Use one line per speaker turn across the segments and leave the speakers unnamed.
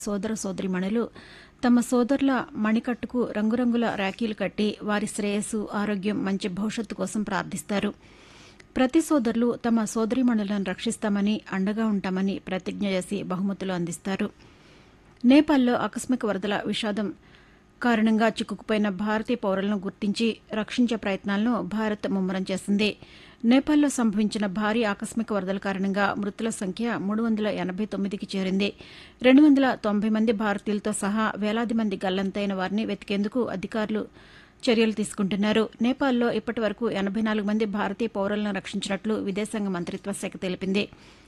సోదర సోదరీమణులు తమ సోదరుల మణికట్టుకు రంగురంగుల రాఖీలు కట్టి వారి శ్రేయస్సు ఆరోగ్యం మంచి భవిష్యత్తు కోసం ప్రార్థిస్తారు ప్రతి సోదరులు తమ సోదరీమణులను రక్షిస్తామని అండగా ఉంటామని ప్రతిజ్ఞ చేసి బహుమతులు అందిస్తారు నేపాల్లో ఆకస్మిక వరదల విషాదం కారణంగా చిక్కుకుపోయిన భారతీయ పౌరులను గుర్తించి రక్షించే ప్రయత్నాలను భారత్ ముమ్మరం చేసింది నేపాల్లో సంభవించిన భారీ ఆకస్మిక వరదల కారణంగా మృతుల సంఖ్య మూడు వందల ఎనబై తొమ్మిదికి చేరింది రెండు వందల తొంభై మంది భారతీయులతో సహా వేలాది మంది గల్లంతైన వారిని వెతికేందుకు అధికారులు చర్యలు తీసుకుంటున్నారు నేపాల్లో ఇప్పటి వరకు ఎనబై నాలుగు మంది భారతీయ పౌరులను రక్షించినట్లు విదేశాంగ మంత్రిత్వ శాఖ తెలిపింది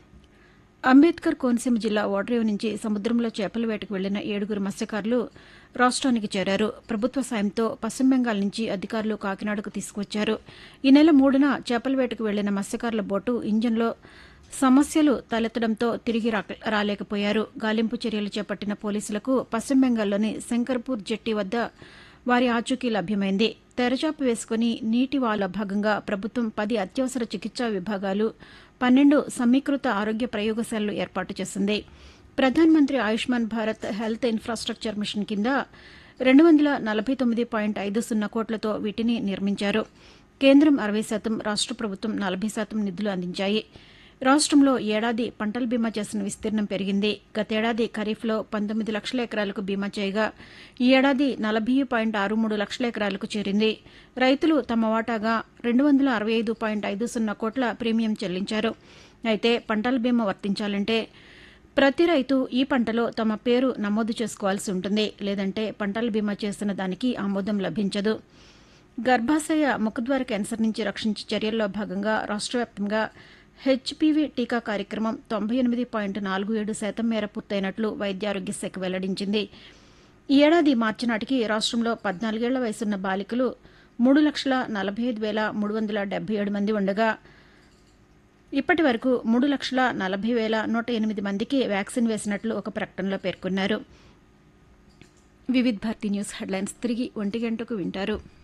అంబేద్కర్ కోనసీమ జిల్లా ఓడరేవు నుంచి సముద్రంలో చేపల వేటకు వెళ్లిన ఏడుగురు మత్స్యకారులు రాష్ట్రానికి చేరారు ప్రభుత్వ సాయంతో పశ్చిమ బెంగాల్ నుంచి అధికారులు కాకినాడకు తీసుకువచ్చారు ఈ నెల మూడున చేపల వేటకు వెళ్లిన మత్స్యకారుల బోటు ఇంజన్లో సమస్యలు తలెత్తడంతో తిరిగి రాక- రాలేకపోయారు గాలింపు చర్యలు చేపట్టిన పోలీసులకు పశ్చిమ బెంగాల్లోని శంకర్పూర్ జెట్టి వద్ద వారి ఆచూకీ లభ్యమైంది తెరచాప వేసుకుని నీటి వాల భాగంగా ప్రభుత్వం పది అత్యవసర చికిత్సా విభాగాలు పన్నెండు సమీకృత ఆరోగ్య ప్రయోగశాలలు ఏర్పాటు చేసింది ప్రధానమంత్రి Ayushman Bharat health infrastructure mission కింద రెండు వందల నలభై తొమ్మిది పాయింట్ ఐదు సున్నా కోట్లతో వీటిని నిర్మించారు కేంద్రం అరవై శాతం రాష్ట ప్రభుత్వం నలభై శాతం నిధులు అందించాయి రాష్ట్రంలో ఏడాది పంటల బీమా చేసిన విస్తీర్ణం పెరిగింది గతేడాది ఖరీఫ్లో పంతొమ్మిది లక్షల ఎకరాలకు బీమా చేయగా ఈ ఏడాది నలభై పాయింట్ ఆరు మూడు లక్షల ఎకరాలకు చేరింది రైతులు తమ వాటాగా రెండు వందల అరవై ఐదు పాయింట్ ఐదు సున్నా కోట్ల ప్రీమియం చెల్లించారు అయితే పంటల బీమా వర్తించాలంటే ప్రతి రైతు ఈ పంటలో తమ పేరు నమోదు చేసుకోవాల్సి ఉంటుంది లేదంటే పంటల బీమా చేసిన దానికి ఆమోదం లభించదు గర్భాశయ ముఖద్వార క్యాన్సర్ నుంచి రక్షించే చర్యల్లో భాగంగా రాష్ట్ర వ్యాప్తంగా హెచ్పివి టీకా కార్యక్రమం తొంభై ఎనిమిది పాయింట్ నాలుగు ఏడు శాతం మేర పూర్తయినట్లు వైద్యారోగ్య శాఖ వెల్లడించింది ఈ ఏడాది మార్చి నాటికి రాష్ట్రంలో పద్నాలుగేళ్ల వయసున్న బాలికలు మూడు లక్షల నలభై ఐదు వేల మూడు వందల డెబ్బై ఏడు మంది ఉండగా ఇప్పటి వరకు మూడు లక్షల నలభై వేల నూట ఎనిమిది మందికి వ్యాక్సిన్ వేసినట్లు ఒక ప్రకటనలో పేర్కొన్నారు వివిధ్ భారతి న్యూస్ హెడ్లైన్స్ తిరిగి ఒంటి గంటకు వింటారు